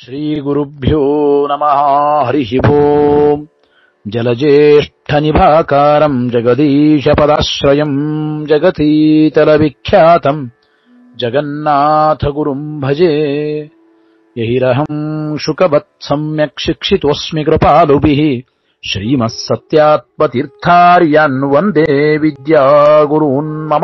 श्रीगुरुभ्यो नमः हरिः ओम् जलज्येष्ठनिभाकारम् जगदीशपदाश्रयम् जगतीतलविख्यातम् जगन्नाथगुरुम् भजे यहिरहम् शुकवत् सम्यक् शिक्षितोऽस्मि कृपालुभिः श्रीमः सत्यात्मतीर्थार्यान् ವಂದೇ ವಿದ್ಯಾಗುರೂನ್ ಮಮ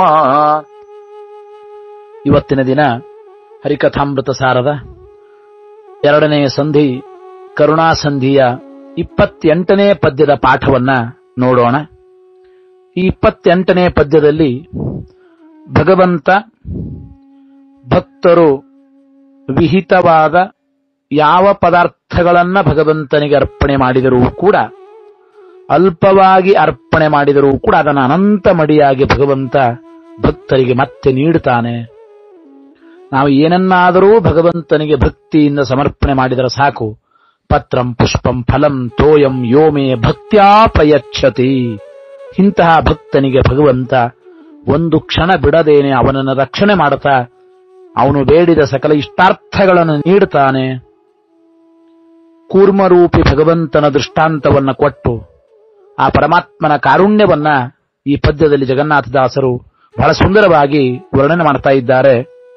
ಇವತ್ತಿನ ದಿನ ಹರಿಕಥಾಮೃತ ಸಾರದ ಎರಡನೆಯ ಸಂಧಿ ಕರುಣಾಸಂಧಿಯ ಇಪ್ಪತ್ತೆಂಟನೇ ಪದ್ಯದ ಪಾಠವನ್ನ ನೋಡೋಣ ಈ ಇಪ್ಪತ್ತೆಂಟನೇ ಪದ್ಯದಲ್ಲಿ ಭಗವಂತ ಭಕ್ತರು ವಿಹಿತವಾದ ಯಾವ ಪದಾರ್ಥಗಳನ್ನ ಭಗವಂತನಿಗೆ ಅರ್ಪಣೆ ಮಾಡಿದರೂ ಕೂಡ ಅಲ್ಪವಾಗಿ ಅರ್ಪಣೆ ಮಾಡಿದರೂ ಕೂಡ ಅದನ್ನು ಅನಂತ ಮಡಿಯಾಗಿ ಭಗವಂತ ಭಕ್ತರಿಗೆ ಮತ್ತೆ ನೀಡುತ್ತಾನೆ ನಾವು ಏನನ್ನಾದರೂ ಭಗವಂತನಿಗೆ ಭಕ್ತಿಯಿಂದ ಸಮರ್ಪಣೆ ಮಾಡಿದರೆ ಸಾಕು ಪತ್ರಂ ಪುಷ್ಪಂ ಫಲಂ ತೋಯಂ ಯೋಮೇ ಭಕ್ತ್ಯಾ ಪ್ರಯಚ್ಛತಿ ಇಂತಹ ಭಕ್ತನಿಗೆ ಭಗವಂತ ಒಂದು ಕ್ಷಣ ಬಿಡದೇನೆ ಅವನನ್ನು ರಕ್ಷಣೆ ಮಾಡುತ್ತಾ ಅವನು ಬೇಡಿದ ಸಕಲ ಇಷ್ಟಾರ್ಥಗಳನ್ನು ನೀಡುತ್ತಾನೆ ಕೂರ್ಮರೂಪಿ ಭಗವಂತನ ದೃಷ್ಟಾಂತವನ್ನ ಕೊಟ್ಟು ಆ ಪರಮಾತ್ಮನ ಕಾರುಣ್ಯವನ್ನ ಈ ಪದ್ಯದಲ್ಲಿ ಜಗನ್ನಾಥದಾಸರು ಬಹಳ ಸುಂದರವಾಗಿ ವರ್ಣನೆ ಮಾಡ್ತಾ ಇದ್ದಾರೆ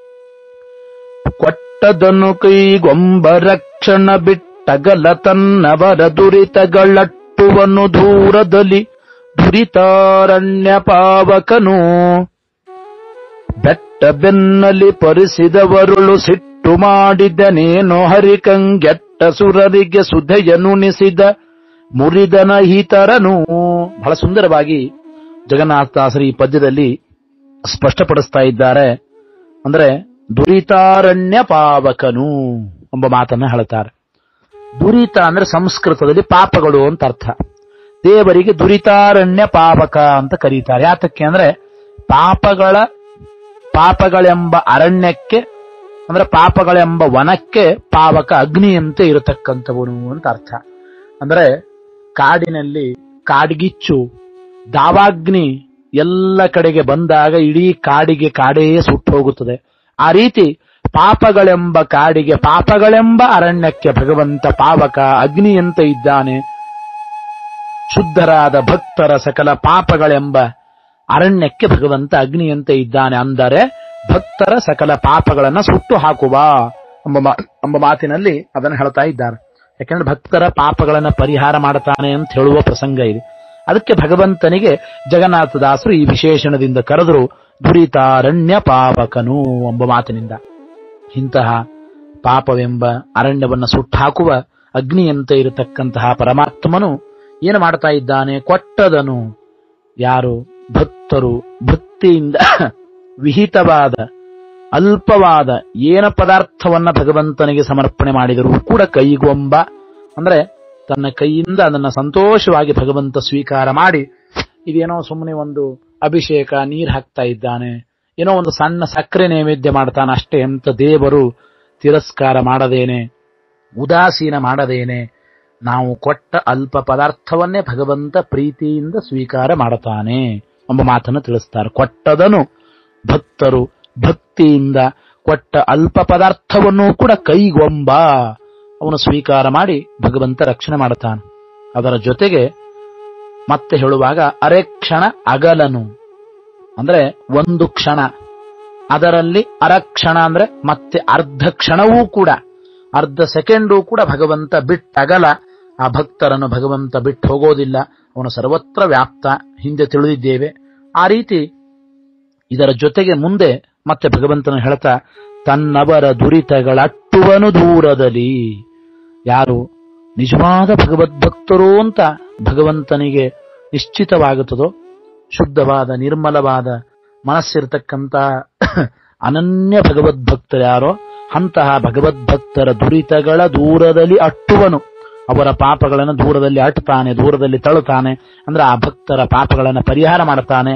ಕೊಟ್ಟದನು ಕೈಗೊಂಬ ರಕ್ಷಣ ಬಿಟ್ಟಗಲ ತನ್ನವರ ದುರಿತಗಳಟ್ಟುವನು ದೂರದಲ್ಲಿ ದುರಿತಾರಣ್ಯ ಪಾವಕನು ಬೆಟ್ಟ ಬೆನ್ನಲಿ ಪರಿಸಿದವರುಳು ಸಿಟ್ಟು ಮಾಡಿದನೇನೋ ಹರಿಕಂಗೆಟ್ಟ ಸುರರಿಗೆ ಸುಧೆಯನುಣಿಸಿದ ಮುರಿದನ ಹಿತರನು ಬಹಳ ಸುಂದರವಾಗಿ ಜಗನ್ನಾಥದಾಸರು ಈ ಪದ್ಯದಲ್ಲಿ ಸ್ಪಷ್ಟಪಡಿಸ್ತಾ ಇದ್ದಾರೆ ಅಂದ್ರೆ ದುರಿತಾರಣ್ಯ ಪಾವಕನು ಎಂಬ ಮಾತನ್ನ ಹೇಳ್ತಾರೆ ದುರಿತ ಅಂದ್ರೆ ಸಂಸ್ಕೃತದಲ್ಲಿ ಪಾಪಗಳು ಅಂತ ಅರ್ಥ ದೇವರಿಗೆ ದುರಿತಾರಣ್ಯ ಪಾವಕ ಅಂತ ಕರೀತಾರೆ ಯಾತಕ್ಕೆ ಅಂದ್ರೆ ಪಾಪಗಳ ಪಾಪಗಳೆಂಬ ಅರಣ್ಯಕ್ಕೆ ಅಂದ್ರೆ ಪಾಪಗಳೆಂಬ ವನಕ್ಕೆ ಪಾವಕ ಅಗ್ನಿಯಂತೆ ಇರತಕ್ಕಂಥವನು ಅಂತ ಅರ್ಥ ಅಂದ್ರೆ ಕಾಡಿನಲ್ಲಿ ಕಾಡ್ಗಿಚ್ಚು ದಾವಾಗ್ನಿ ಎಲ್ಲ ಕಡೆಗೆ ಬಂದಾಗ ಇಡೀ ಕಾಡಿಗೆ ಕಾಡೇ ಸುಟ್ಟು ಹೋಗುತ್ತದೆ ಆ ರೀತಿ ಪಾಪಗಳೆಂಬ ಕಾಡಿಗೆ ಪಾಪಗಳೆಂಬ ಅರಣ್ಯಕ್ಕೆ ಭಗವಂತ ಪಾವಕ ಅಗ್ನಿಯಂತೆ ಇದ್ದಾನೆ ಶುದ್ಧರಾದ ಭಕ್ತರ ಸಕಲ ಪಾಪಗಳೆಂಬ ಅರಣ್ಯಕ್ಕೆ ಭಗವಂತ ಅಗ್ನಿಯಂತೆ ಇದ್ದಾನೆ ಅಂದರೆ ಭಕ್ತರ ಸಕಲ ಪಾಪಗಳನ್ನ ಸುಟ್ಟು ಹಾಕುವ ಎಂಬ ಮಾ- ಎಂಬ ಮಾತಿನಲ್ಲಿ ಅದನ್ನು ಹೇಳ್ತಾ ಇದ್ದಾರೆ ಯಾಕಂದ್ರೆ ಭಕ್ತರ ಪಾಪಗಳನ್ನ ಪರಿಹಾರ ಮಾಡುತ್ತಾನೆ ಅಂತ ಹೇಳುವ ಪ್ರಸಂಗ ಇದೆ ಅದಕ್ಕೆ ಭಗವಂತನಿಗೆ ಜಗನ್ನಾಥದಾಸರು ಈ ವಿಶೇಷಣದಿಂದ ಕರೆದರು ದುರಿತಾರಣ್ಯ ಪಾವಕನು ಎಂಬ ಮಾತಿನಿಂದ ಇಂತಹ ಪಾಪವೆಂಬ ಅರಣ್ಯವನ್ನು ಸುಟ್ಟಾಕುವ ಅಗ್ನಿಯಂತೆ ಇರತಕ್ಕಂತಹ ಪರಮಾತ್ಮನು ಏನು ಮಾಡ್ತಾ ಇದ್ದಾನೆ ಕೊಟ್ಟದನು ಯಾರು ಭಕ್ತರು ಭಕ್ತಿಯಿಂದ ವಿಹಿತವಾದ ಅಲ್ಪವಾದ ಏನ ಪದಾರ್ಥವನ್ನ ಭಗವಂತನಿಗೆ ಸಮರ್ಪಣೆ ಮಾಡಿದರೂ ಕೂಡ ಕೈಗೊಂಬ ಅಂದ್ರೆ ತನ್ನ ಕೈಯಿಂದ ಅದನ್ನ ಸಂತೋಷವಾಗಿ ಭಗವಂತ ಸ್ವೀಕಾರ ಮಾಡಿ ಇದೇನೋ ಸುಮ್ಮನೆ ಒಂದು ಅಭಿಷೇಕ ನೀರು ಹಾಕ್ತಾ ಇದ್ದಾನೆ ಏನೋ ಒಂದು ಸಣ್ಣ ಸಕ್ಕರೆ ನೈವೇದ್ಯ ಮಾಡ್ತಾನೆ ಅಷ್ಟೇ ಅಂತ ದೇವರು ತಿರಸ್ಕಾರ ಮಾಡದೇನೆ ಉದಾಸೀನ ಮಾಡದೇನೆ ನಾವು ಕೊಟ್ಟ ಅಲ್ಪ ಪದಾರ್ಥವನ್ನೇ ಭಗವಂತ ಪ್ರೀತಿಯಿಂದ ಸ್ವೀಕಾರ ಮಾಡುತ್ತಾನೆ ಎಂಬ ಮಾತನ್ನು ತಿಳಿಸ್ತಾರೆ ಕೊಟ್ಟದನು ಭಕ್ತರು ಭಕ್ತಿಯಿಂದ ಕೊಟ್ಟ ಅಲ್ಪ ಪದಾರ್ಥವನ್ನು ಕೂಡ ಕೈಗೊಂಬ ಅವನು ಸ್ವೀಕಾರ ಮಾಡಿ ಭಗವಂತ ರಕ್ಷಣೆ ಮಾಡುತ್ತಾನೆ ಅದರ ಜೊತೆಗೆ ಮತ್ತೆ ಹೇಳುವಾಗ ಅರೆಕ್ಷಣ ಅಗಲನು ಅಂದ್ರೆ ಒಂದು ಕ್ಷಣ ಅದರಲ್ಲಿ ಅರಕ್ಷಣ ಅಂದ್ರೆ ಮತ್ತೆ ಅರ್ಧ ಕ್ಷಣವೂ ಕೂಡ ಅರ್ಧ ಸೆಕೆಂಡು ಕೂಡ ಭಗವಂತ ಬಿಟ್ಟಗಲ ಆ ಭಕ್ತರನ್ನು ಭಗವಂತ ಬಿಟ್ಟು ಹೋಗೋದಿಲ್ಲ ಅವನು ಸರ್ವತ್ರ ವ್ಯಾಪ್ತ ಹಿಂದೆ ತಿಳಿದಿದ್ದೇವೆ ಆ ರೀತಿ ಇದರ ಜೊತೆಗೆ ಮುಂದೆ ಮತ್ತೆ ಭಗವಂತನು ಹೇಳ್ತಾ ತನ್ನವರ ದುರಿತಗಳಟ್ಟುವನು ದೂರದಲ್ಲಿ ಯಾರು ನಿಜವಾದ ಭಗವದ್ಭಕ್ತರು ಅಂತ ಭಗವಂತನಿಗೆ ನಿಶ್ಚಿತವಾಗುತ್ತದೋ ಶುದ್ಧವಾದ ನಿರ್ಮಲವಾದ ಮನಸ್ಸಿರತಕ್ಕಂತ ಅನನ್ಯ ಭಗವದ್ಭಕ್ತರು ಯಾರೋ ಅಂತಹ ಭಗವದ್ಭಕ್ತರ ದುರಿತಗಳ ದೂರದಲ್ಲಿ ಅಟ್ಟುವನು ಅವರ ಪಾಪಗಳನ್ನು ದೂರದಲ್ಲಿ ಅಟ್ಟುತ್ತಾನೆ ದೂರದಲ್ಲಿ ತಳ್ಳುತ್ತಾನೆ ಅಂದ್ರೆ ಆ ಭಕ್ತರ ಪಾಪಗಳನ್ನು ಪರಿಹಾರ ಮಾಡುತ್ತಾನೆ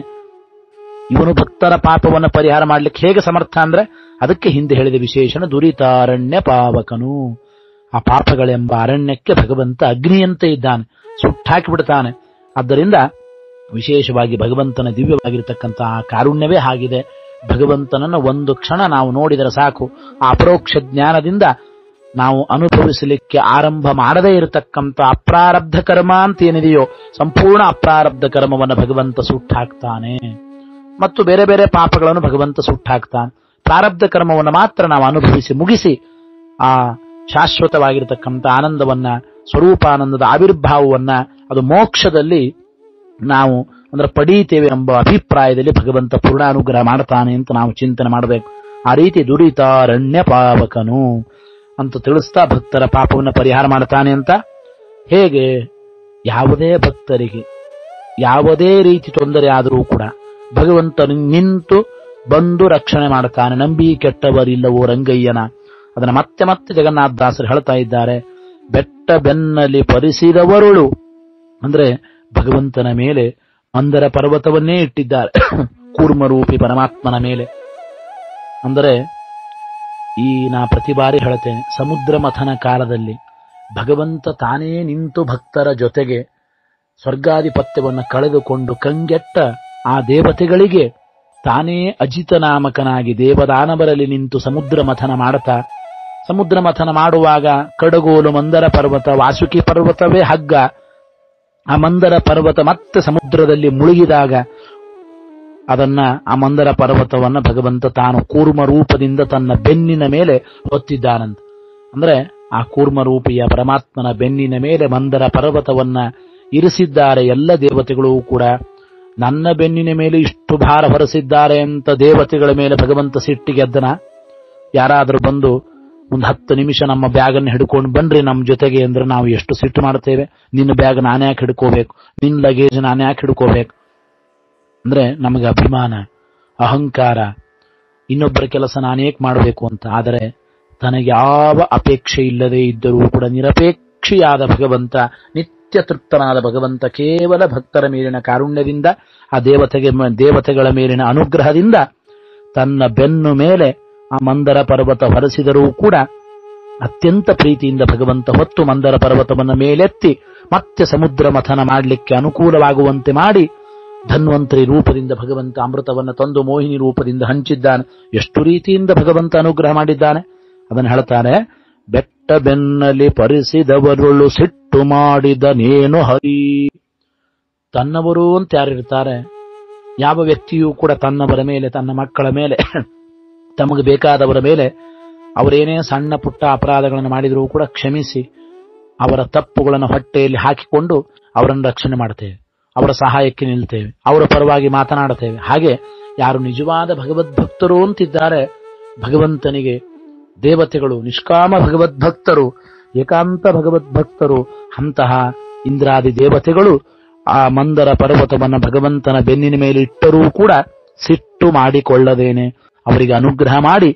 ಇವನು ಭಕ್ತರ ಪಾಪವನ್ನು ಪರಿಹಾರ ಮಾಡ್ಲಿಕ್ಕೆ ಹೇಗೆ ಸಮರ್ಥ ಅಂದ್ರೆ ಅದಕ್ಕೆ ಹಿಂದೆ ಹೇಳಿದ ವಿಶೇಷಣ ದುರಿತಾರಣ್ಯ ಪಾವಕನು ಆ ಪಾಪಗಳೆಂಬ ಅರಣ್ಯಕ್ಕೆ ಭಗವಂತ ಅಗ್ನಿಯಂತೆ ಇದ್ದಾನೆ ಸುಟ್ಟಾಕಿ ಬಿಡ್ತಾನೆ ಆದ್ದರಿಂದ ವಿಶೇಷವಾಗಿ ಭಗವಂತನ ದಿವ್ಯವಾಗಿರತಕ್ಕಂತಹ ಕಾರುಣ್ಯವೇ ಆಗಿದೆ ಭಗವಂತನನ್ನು ಒಂದು ಕ್ಷಣ ನಾವು ನೋಡಿದರೆ ಸಾಕು ಆ ಅಪರೋಕ್ಷ ಜ್ಞಾನದಿಂದ ನಾವು ಅನುಭವಿಸಲಿಕ್ಕೆ ಆರಂಭ ಮಾಡದೇ ಇರತಕ್ಕಂಥ ಅಪ್ರಾರಬ್ಧ ಕರ್ಮ ಅಂತ ಏನಿದೆಯೋ ಸಂಪೂರ್ಣ ಅಪ್ರಾರಬ್ಧ ಕರ್ಮವನ್ನು ಭಗವಂತ ಸುಟ್ಟಾಕ್ತಾನೆ ಮತ್ತು ಬೇರೆ ಬೇರೆ ಪಾಪಗಳನ್ನು ಭಗವಂತ ಸುಟ್ಟಾಕ್ತಾನೆ ಪ್ರಾರಬ್ಧ ಕರ್ಮವನ್ನು ಮಾತ್ರ ನಾವು ಅನುಭವಿಸಿ ಮುಗಿಸಿ ಆ ಶಾಶ್ವತವಾಗಿರತಕ್ಕಂಥ ಆನಂದವನ್ನ ಸ್ವರೂಪಾನಂದದ ಆವಿರ್ಭಾವವನ್ನ ಅದು ಮೋಕ್ಷದಲ್ಲಿ ನಾವು ಅಂದ್ರೆ ಪಡೀತೇವೆ ಎಂಬ ಅಭಿಪ್ರಾಯದಲ್ಲಿ ಭಗವಂತ ಪೂರ್ಣಾನುಗ್ರಹ ಮಾಡ್ತಾನೆ ಅಂತ ನಾವು ಚಿಂತನೆ ಮಾಡಬೇಕು ಆ ರೀತಿ ದುರಿತಾರಣ್ಯ ಪಾವಕನು ಅಂತ ತಿಳಿಸ್ತಾ ಭಕ್ತರ ಪಾಪವನ್ನು ಪರಿಹಾರ ಮಾಡ್ತಾನೆ ಅಂತ ಹೇಗೆ ಯಾವುದೇ ಭಕ್ತರಿಗೆ ಯಾವುದೇ ರೀತಿ ತೊಂದರೆ ಆದರೂ ಕೂಡ ಭಗವಂತನು ನಿಂತು ಬಂದು ರಕ್ಷಣೆ ಮಾಡ್ತಾನೆ ನಂಬಿ ಕೆಟ್ಟವರಿಲ್ಲವೋ ರಂಗಯ್ಯನ ಅದನ್ನ ಮತ್ತೆ ಮತ್ತೆ ಜಗನ್ನಾಥದಾಸರು ಹೇಳ್ತಾ ಇದ್ದಾರೆ ಬೆಟ್ಟ ಬೆನ್ನಲ್ಲಿ ಪರಿಸಿದವರುಳು ಅಂದ್ರೆ ಭಗವಂತನ ಮೇಲೆ ಮಂದರ ಪರ್ವತವನ್ನೇ ಇಟ್ಟಿದ್ದಾರೆ ಕೂರ್ಮರೂಪಿ ಪರಮಾತ್ಮನ ಮೇಲೆ ಅಂದರೆ ಈ ನಾ ಪ್ರತಿ ಬಾರಿ ಹೇಳ್ತೇನೆ ಸಮುದ್ರ ಮಥನ ಕಾಲದಲ್ಲಿ ಭಗವಂತ ತಾನೇ ನಿಂತು ಭಕ್ತರ ಜೊತೆಗೆ ಸ್ವರ್ಗಾಧಿಪತ್ಯವನ್ನು ಕಳೆದುಕೊಂಡು ಕಂಗೆಟ್ಟ ಆ ದೇವತೆಗಳಿಗೆ ತಾನೇ ಅಜಿತನಾಮಕನಾಗಿ ದೇವದಾನವರಲ್ಲಿ ನಿಂತು ಸಮುದ್ರ ಮಥನ ಮಾಡ್ತಾ ಸಮುದ್ರ ಮಥನ ಮಾಡುವಾಗ ಕಡಗೋಲು ಮಂದರ ಪರ್ವತ ವಾಸುಕಿ ಪರ್ವತವೇ ಹಗ್ಗ ಆ ಮಂದರ ಪರ್ವತ ಮತ್ತೆ ಸಮುದ್ರದಲ್ಲಿ ಮುಳುಗಿದಾಗ ಅದನ್ನ ಆ ಮಂದರ ಪರ್ವತವನ್ನ ಭಗವಂತ ತಾನು ಕೂರ್ಮ ರೂಪದಿಂದ ತನ್ನ ಬೆನ್ನಿನ ಮೇಲೆ ಹೊತ್ತಿದ್ದಾನಂತ ಅಂದ್ರೆ ಆ ಕೂರ್ಮ ರೂಪಿಯ ಪರಮಾತ್ಮನ ಬೆನ್ನಿನ ಮೇಲೆ ಮಂದರ ಪರ್ವತವನ್ನ ಇರಿಸಿದ್ದಾರೆ ಎಲ್ಲ ದೇವತೆಗಳು ಕೂಡ ನನ್ನ ಬೆನ್ನಿನ ಮೇಲೆ ಇಷ್ಟು ಭಾರ ಹೊರಸಿದ್ದಾರೆ ಅಂತ ದೇವತೆಗಳ ಮೇಲೆ ಭಗವಂತ ಸಿಟ್ಟಿಗೆದ್ದನ ಯಾರಾದರೂ ಬಂದು ಒಂದು ಹತ್ತು ನಿಮಿಷ ನಮ್ಮ ಬ್ಯಾಗ್ ಅನ್ನು ಹಿಡ್ಕೊಂಡು ಬನ್ರಿ ನಮ್ಮ ಜೊತೆಗೆ ಅಂದ್ರೆ ನಾವು ಎಷ್ಟು ಸಿಟ್ಟು ಮಾಡ್ತೇವೆ ನಿನ್ನ ಬ್ಯಾಗ್ ನಾನೇ ಯಾಕೆ ಹಿಡ್ಕೋಬೇಕು ನಿನ್ನ ಲಗೇಜ್ ನಾನೇ ಯಾಕೆ ಹಿಡ್ಕೋಬೇಕು ಅಂದ್ರೆ ನಮಗೆ ಅಭಿಮಾನ ಅಹಂಕಾರ ಇನ್ನೊಬ್ಬರ ಕೆಲಸ ನಾನೇಕ್ ಮಾಡಬೇಕು ಅಂತ ಆದರೆ ತನಗೆ ಯಾವ ಅಪೇಕ್ಷೆ ಇಲ್ಲದೆ ಇದ್ದರೂ ಕೂಡ ನಿರಪೇಕ್ಷಿಯಾದ ಭಗವಂತ ನಿತ್ಯ ತೃಪ್ತನಾದ ಭಗವಂತ ಕೇವಲ ಭಕ್ತರ ಮೇಲಿನ ಕಾರುಣ್ಯದಿಂದ ಆ ದೇವತೆಗೆ ದೇವತೆಗಳ ಮೇಲಿನ ಅನುಗ್ರಹದಿಂದ ತನ್ನ ಬೆನ್ನು ಮೇಲೆ ಆ ಮಂದರ ಪರ್ವತ ಹೊರಸಿದರೂ ಕೂಡ ಅತ್ಯಂತ ಪ್ರೀತಿಯಿಂದ ಭಗವಂತ ಹೊತ್ತು ಮಂದರ ಪರ್ವತವನ್ನು ಮೇಲೆತ್ತಿ ಮತ್ತೆ ಸಮುದ್ರ ಮಥನ ಮಾಡಲಿಕ್ಕೆ ಅನುಕೂಲವಾಗುವಂತೆ ಮಾಡಿ ಧನ್ವಂತರಿ ರೂಪದಿಂದ ಭಗವಂತ ಅಮೃತವನ್ನು ತಂದು ಮೋಹಿನಿ ರೂಪದಿಂದ ಹಂಚಿದ್ದಾನೆ ಎಷ್ಟು ರೀತಿಯಿಂದ ಭಗವಂತ ಅನುಗ್ರಹ ಮಾಡಿದ್ದಾನೆ ಅದನ್ನು ಹೇಳ್ತಾರೆ ಬೆಟ್ಟ ಬೆನ್ನಲಿ ಪರಿಸಿದವರುಳು ಸಿಟ್ಟು ಮಾಡಿದನೇನು ಹರಿ ತನ್ನವರು ಅಂತ ಯಾರಿರ್ತಾರೆ ಯಾವ ವ್ಯಕ್ತಿಯೂ ಕೂಡ ತನ್ನವರ ಮೇಲೆ ತನ್ನ ಮಕ್ಕಳ ಮೇಲೆ ತಮಗೆ ಬೇಕಾದವರ ಮೇಲೆ ಅವರೇನೇ ಸಣ್ಣ ಪುಟ್ಟ ಅಪರಾಧಗಳನ್ನು ಮಾಡಿದರೂ ಕೂಡ ಕ್ಷಮಿಸಿ ಅವರ ತಪ್ಪುಗಳನ್ನು ಹೊಟ್ಟೆಯಲ್ಲಿ ಹಾಕಿಕೊಂಡು ಅವರನ್ನು ರಕ್ಷಣೆ ಮಾಡ್ತೇವೆ ಅವರ ಸಹಾಯಕ್ಕೆ ನಿಲ್ತೇವೆ ಅವರ ಪರವಾಗಿ ಮಾತನಾಡುತ್ತೇವೆ ಹಾಗೆ ಯಾರು ನಿಜವಾದ ಭಗವದ್ಭಕ್ತರು ಅಂತಿದ್ದಾರೆ ಭಗವಂತನಿಗೆ ದೇವತೆಗಳು ನಿಷ್ಕಾಮ ಭಗವದ್ಭಕ್ತರು ಏಕಾಂತ ಭಗವದ್ಭಕ್ತರು ಅಂತಹ ಇಂದ್ರಾದಿ ದೇವತೆಗಳು ಆ ಮಂದರ ಪರ್ವತವನ್ನು ಭಗವಂತನ ಬೆನ್ನಿನ ಮೇಲೆ ಇಟ್ಟರೂ ಕೂಡ ಸಿಟ್ಟು ಮಾಡಿಕೊಳ್ಳದೇನೆ ಅವರಿಗೆ ಅನುಗ್ರಹ ಮಾಡಿ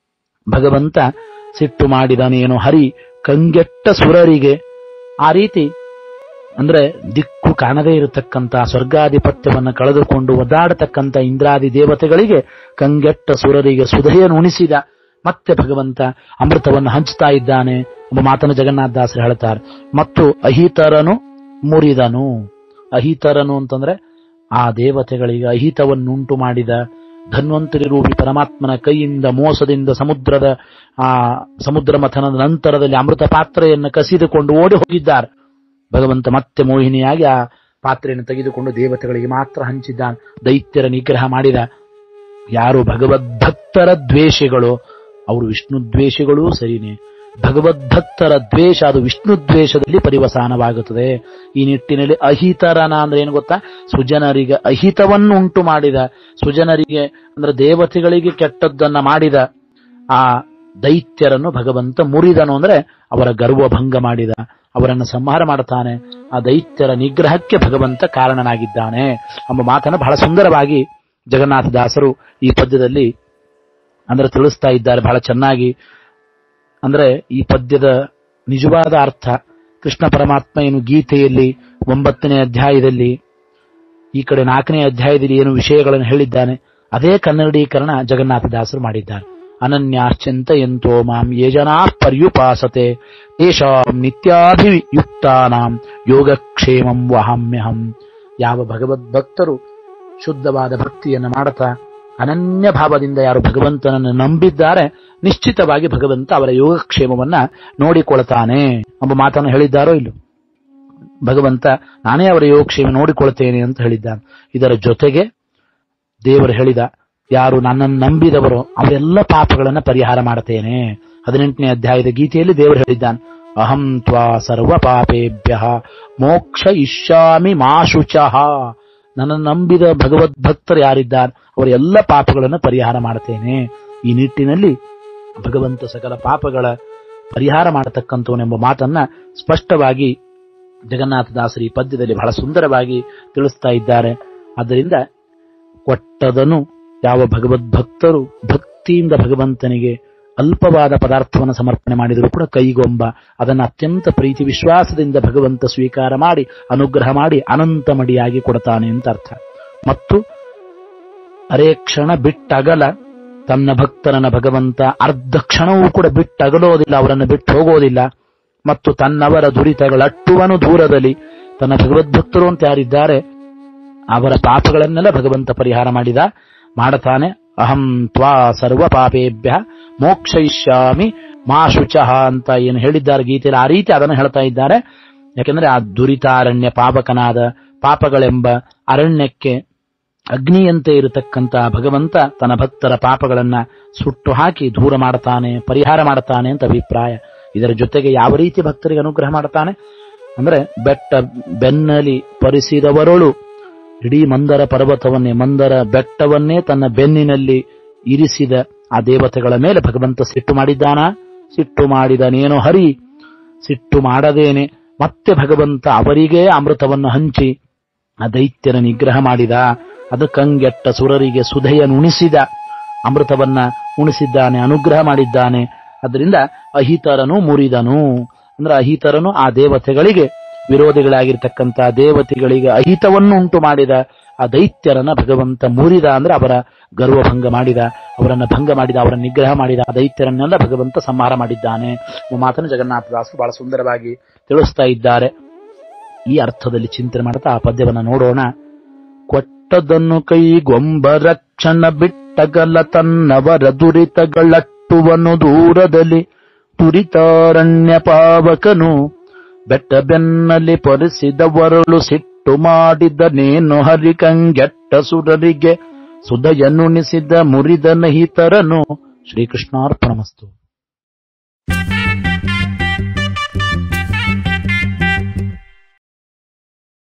ಭಗವಂತ ಸಿಟ್ಟು ಮಾಡಿದನೇನು ಹರಿ ಕಂಗೆಟ್ಟ ಸುರರಿಗೆ ಆ ರೀತಿ ಅಂದ್ರೆ ದಿಕ್ಕು ಕಾಣದೇ ಇರತಕ್ಕಂತ ಸ್ವರ್ಗಾಧಿಪತ್ಯವನ್ನು ಕಳೆದುಕೊಂಡು ಒದ್ದಾಡತಕ್ಕಂತ ಇಂದ್ರಾದಿ ದೇವತೆಗಳಿಗೆ ಕಂಗೆಟ್ಟ ಸುರರಿಗೆ ಸುಧೆಯನ್ನು ಉಣಿಸಿದ ಮತ್ತೆ ಭಗವಂತ ಅಮೃತವನ್ನು ಹಂಚ್ತಾ ಇದ್ದಾನೆ ಎಂಬ ಮಾತನ್ನು ಜಗನ್ನಾಥದಾಸರು ಹೇಳ್ತಾರೆ ಮತ್ತು ಅಹಿತರನು ಮುರಿದನು ಅಹಿತರನು ಅಂತಂದ್ರೆ ಆ ದೇವತೆಗಳಿಗೆ ಅಹಿತವನ್ನುಂಟು ಮಾಡಿದ ಧನ್ವಂತರಿ ರೂಪಿ ಪರಮಾತ್ಮನ ಕೈಯಿಂದ ಮೋಸದಿಂದ ಸಮುದ್ರದ ಆ ಸಮುದ್ರ ಮಥನದ ನಂತರದಲ್ಲಿ ಅಮೃತ ಪಾತ್ರೆಯನ್ನು ಕಸಿದುಕೊಂಡು ಓಡಿ ಹೋಗಿದ್ದಾರೆ ಭಗವಂತ ಮತ್ತೆ ಮೋಹಿನಿಯಾಗಿ ಆ ಪಾತ್ರೆಯನ್ನು ತೆಗೆದುಕೊಂಡು ದೇವತೆಗಳಿಗೆ ಮಾತ್ರ ಹಂಚಿದ್ದಾನೆ ದೈತ್ಯರ ನಿಗ್ರಹ ಮಾಡಿದ ಯಾರು ಭಗವದ್ಭಕ್ತರ ದ್ವೇಷಗಳು ಅವರು ವಿಷ್ಣು ದ್ವೇಷಗಳೂ ಸರಿನೇ ಭಗವದ್ಭಕ್ತರ ದ್ವೇಷ ಅದು ವಿಷ್ಣು ದ್ವೇಷದಲ್ಲಿ ಪರಿವಸಾನವಾಗುತ್ತದೆ ಈ ನಿಟ್ಟಿನಲ್ಲಿ ಅಹಿತರನ ಅಂದ್ರೆ ಏನು ಗೊತ್ತಾ ಸುಜನರಿಗೆ ಅಹಿತವನ್ನು ಉಂಟು ಮಾಡಿದ ಸುಜನರಿಗೆ ಅಂದ್ರೆ ದೇವತೆಗಳಿಗೆ ಕೆಟ್ಟದ್ದನ್ನ ಮಾಡಿದ ಆ ದೈತ್ಯರನ್ನು ಭಗವಂತ ಮುರಿದನು ಅಂದ್ರೆ ಅವರ ಗರ್ವಭಂಗ ಮಾಡಿದ ಅವರನ್ನು ಸಂಹಾರ ಮಾಡ್ತಾನೆ ಆ ದೈತ್ಯರ ನಿಗ್ರಹಕ್ಕೆ ಭಗವಂತ ಕಾರಣನಾಗಿದ್ದಾನೆ ಎಂಬ ಮಾತನ್ನು ಬಹಳ ಸುಂದರವಾಗಿ ಜಗನ್ನಾಥದಾಸರು ಈ ಪದ್ಯದಲ್ಲಿ ಅಂದ್ರೆ ತಿಳಿಸ್ತಾ ಇದ್ದಾರೆ ಬಹಳ ಚೆನ್ನಾಗಿ ಅಂದ್ರೆ ಈ ಪದ್ಯದ ನಿಜವಾದ ಅರ್ಥ ಕೃಷ್ಣ ಪರಮಾತ್ಮ ಏನು ಗೀತೆಯಲ್ಲಿ ಒಂಬತ್ತನೇ ಅಧ್ಯಾಯದಲ್ಲಿ ಈ ಕಡೆ ನಾಲ್ಕನೇ ಅಧ್ಯಾಯದಲ್ಲಿ ಏನು ವಿಷಯಗಳನ್ನು ಹೇಳಿದ್ದಾನೆ ಅದೇ ಕನ್ನಡೀಕರಣ ಜಗನ್ನಾಥದಾಸರು ಮಾಡಿದ್ದಾರೆ ಅನನ್ಯಾಶ್ಚಿಂತೆಯಂತೋ ಮಾಂ ಯೇ ಜನಾ ಪರ್ಯುಪಾಸತೆ ತೇಷಾಂ ನಿತ್ಯಾಭಿಯುಕ್ತಾನಾಂ ಯೋಗಕ್ಷೇಮಂ ವಹಾಮ್ಯಹಂ ಯಾವ ಭಗವದ್ಭಕ್ತರು ಶುದ್ಧವಾದ ಭಕ್ತಿಯನ್ನು ಮಾಡುತ್ತಾ ಅನನ್ಯ ಭಾವದಿಂದ ಯಾರು ಭಗವಂತನನ್ನು ನಂಬಿದ್ದಾರೆ ನಿಶ್ಚಿತವಾಗಿ ಭಗವಂತ ಅವರ ಯೋಗಕ್ಷೇಮವನ್ನ ನೋಡಿಕೊಳ್ತಾನೆ ಎಂಬ ಮಾತನ್ನು ಹೇಳಿದ್ದಾರೋ ಇಲ್ಲೋ ಭಗವಂತ ನಾನೇ ಅವರ ಯೋಗಕ್ಷೇಮ ನೋಡಿಕೊಳ್ತೇನೆ ಅಂತ ಹೇಳಿದ್ದಾನೆ ಇದರ ಜೊತೆಗೆ ದೇವರು ಹೇಳಿದ ಯಾರು ನನ್ನನ್ನು ನಂಬಿದವರು ಅವರೆಲ್ಲ ಪಾಪಗಳನ್ನ ಪರಿಹಾರ ಮಾಡುತ್ತೇನೆ ಹದಿನೆಂಟನೇ ಅಧ್ಯಾಯದ ಗೀತೆಯಲ್ಲಿ ದೇವರು ಹೇಳಿದ್ದಾನೆ ಅಹಂ ತ್ವಾ ಸರ್ವ ಪಾಪೇಭ್ಯ ಮೋಕ್ಷ ಇಷ್ಯಾಮಿ ಮಾಶುಚಃ ನನ್ನ ನಂಬಿದ ಭಗವದ್ಭಕ್ತರು ಯಾರಿದ್ದಾರೆ ಅವರ ಎಲ್ಲ ಪಾಪಗಳನ್ನು ಪರಿಹಾರ ಮಾಡುತ್ತೇನೆ ಈ ನಿಟ್ಟಿನಲ್ಲಿ ಭಗವಂತ ಸಕಲ ಪಾಪಗಳ ಪರಿಹಾರ ಮಾಡತಕ್ಕಂಥವನೆಂಬ ಮಾತನ್ನ ಸ್ಪಷ್ಟವಾಗಿ ಜಗನ್ನಾಥದಾಸರು ಈ ಪದ್ಯದಲ್ಲಿ ಬಹಳ ಸುಂದರವಾಗಿ ತಿಳಿಸ್ತಾ ಇದ್ದಾರೆ ಆದ್ದರಿಂದ ಕೊಟ್ಟದನು ಯಾವ ಭಗವದ್ಭಕ್ತರು ಭಕ್ತಿಯಿಂದ ಭಗವಂತನಿಗೆ ಅಲ್ಪವಾದ ಪದಾರ್ಥವನ್ನು ಸಮರ್ಪಣೆ ಮಾಡಿದರೂ ಕೂಡ ಕೈಗೊಂಬ ಅದನ್ನು ಅತ್ಯಂತ ಪ್ರೀತಿ ವಿಶ್ವಾಸದಿಂದ ಭಗವಂತ ಸ್ವೀಕಾರ ಮಾಡಿ ಅನುಗ್ರಹ ಮಾಡಿ ಅನಂತ ಮಡಿಯಾಗಿ ಕೊಡ್ತಾನೆ ಅಂತ ಅರ್ಥ ಮತ್ತು ಅರೇ ಕ್ಷಣ ಬಿಟ್ಟಗಲ ತನ್ನ ಭಕ್ತರನ್ನ ಭಗವಂತ ಅರ್ಧ ಕ್ಷಣವೂ ಕೂಡ ಬಿಟ್ಟಗಲೋದಿಲ್ಲ ಅವರನ್ನು ಬಿಟ್ಟು ಹೋಗೋದಿಲ್ಲ ಮತ್ತು ತನ್ನವರ ದುರಿತಗಳಟ್ಟುವನು ದೂರದಲ್ಲಿ ತನ್ನ ಭಗವದ್ಭಕ್ತರು ಅಂತ ಯಾರಿದ್ದಾರೆ ಅವರ ಪಾಪಗಳನ್ನೆಲ್ಲ ಭಗವಂತ ಪರಿಹಾರ ಮಾಡಿದ ಮಾಡತಾನೆ ಅಹಂ ತ್ವಾ ಸರ್ವ ಪಾಪೇಭ್ಯ ಮೋಕ್ಷಯಿಷ್ಯಾಮಿ ಮಾ ಶುಚಃ ಅಂತ ಏನು ಹೇಳಿದ್ದಾರೆ ಗೀತೆಯಲ್ಲಿ ಆ ರೀತಿ ಅದನ್ನು ಹೇಳ್ತಾ ಇದ್ದಾರೆ ಯಾಕೆಂದ್ರೆ ಆ ದುರಿತಾರಣ್ಯ ಪಾಪಕನಾದ ಪಾಪಗಳೆಂಬ ಅರಣ್ಯಕ್ಕೆ ಅಗ್ನಿಯಂತೆ ಇರತಕ್ಕಂತ ಭಗವಂತ ತನ್ನ ಭಕ್ತರ ಪಾಪಗಳನ್ನ ಸುಟ್ಟು ಹಾಕಿ ದೂರ ಮಾಡ್ತಾನೆ ಪರಿಹಾರ ಮಾಡ್ತಾನೆ ಅಂತ ಅಭಿಪ್ರಾಯ ಇದರ ಜೊತೆಗೆ ಯಾವ ರೀತಿ ಭಕ್ತರಿಗೆ ಅನುಗ್ರಹ ಮಾಡ್ತಾನೆ ಅಂದ್ರೆ ಬೆಟ್ಟ ಬೆನ್ನಲಿ ಪರಿಸಿದವರಳು ಇಡೀ ಮಂದರ ಪರ್ವತವನ್ನೇ ಮಂದರ ಬೆಟ್ಟವನ್ನೇ ತನ್ನ ಬೆನ್ನಿನಲ್ಲಿ ಇರಿಸಿದ ಆ ದೇವತೆಗಳ ಮೇಲೆ ಭಗವಂತ ಸಿಟ್ಟು ಮಾಡಿದ್ದಾನ ಸಿಟ್ಟು ಮಾಡಿದನೇನೋ ಹರಿ ಸಿಟ್ಟು ಮಾಡದೇನೆ ಮತ್ತೆ ಭಗವಂತ ಅವರಿಗೇ ಅಮೃತವನ್ನು ಹಂಚಿ ಆ ದೈತ್ಯನ ನಿಗ್ರಹ ಮಾಡಿದ ಅದು ಕಂಗೆಟ್ಟ ಸುರರಿಗೆ ಸುಧೆಯನ್ನು ಉಣಿಸಿದ ಅಮೃತವನ್ನ ಉಣಿಸಿದ್ದಾನೆ ಅನುಗ್ರಹ ಮಾಡಿದ್ದಾನೆ ಅದರಿಂದ ಅಹಿತರನು ಮುರಿದನು ಅಂದ್ರೆ ಅಹಿತರನು ಆ ದೇವತೆಗಳಿಗೆ ವಿರೋಧಿಗಳಾಗಿರ್ತಕ್ಕಂಥ ದೇವತೆಗಳಿಗೆ ಅಹಿತವನ್ನು ಉಂಟು ಮಾಡಿದ ಆ ದೈತ್ಯರನ್ನ ಭಗವಂತ ಮುರಿದ ಅಂದ್ರೆ ಅವರ ಗರ್ವಭಂಗ ಮಾಡಿದ ಅವರನ್ನ ಭಂಗ ಮಾಡಿದ ಅವರ ನಿಗ್ರಹ ಮಾಡಿದ ಆ ದೈತ್ಯರನ್ನೆಲ್ಲ ಭಗವಂತ ಸಂಹಾರ ಮಾಡಿದ್ದಾನೆ ಎಂಬ ಮಾತನ್ನು ಜಗನ್ನಾಥದಾಸರು ಬಹಳ ಸುಂದರವಾಗಿ ತಿಳಿಸ್ತಾ ಇದ್ದಾರೆ ಈ ಅರ್ಥದಲ್ಲಿ ಚಿಂತನೆ ಮಾಡ್ತಾ ಆ ಪದ್ಯವನ್ನು ನೋಡೋಣ ಕೊಟ್ಟದನ್ನು ಕೈಗೊಂಬ ರಕ್ಷಣ ಬಿಟ್ಟಗಲ ತನ್ನವರ ದುರಿತಗಳಟ್ಟುವನು ದೂರದಲ್ಲಿ ತುರಿತಾರಣ್ಯ ಪಾವಕನು ಬೆಟ್ಟ ಬೆನ್ನಲ್ಲಿ ಪರಿಸಿದವರಳು ಸಿಟ್ಟು ಮಾಡಿದನೇನು ಹರಿಕಂಗೆಟ್ಟ ಸುರರಿಗೆ ಸುಧಯನುಣಿಸಿದ ಮುರಿದ ನಹಿತರನು ಶ್ರೀಕೃಷ್ಣಾರ್ಪಣಮಸ್ತು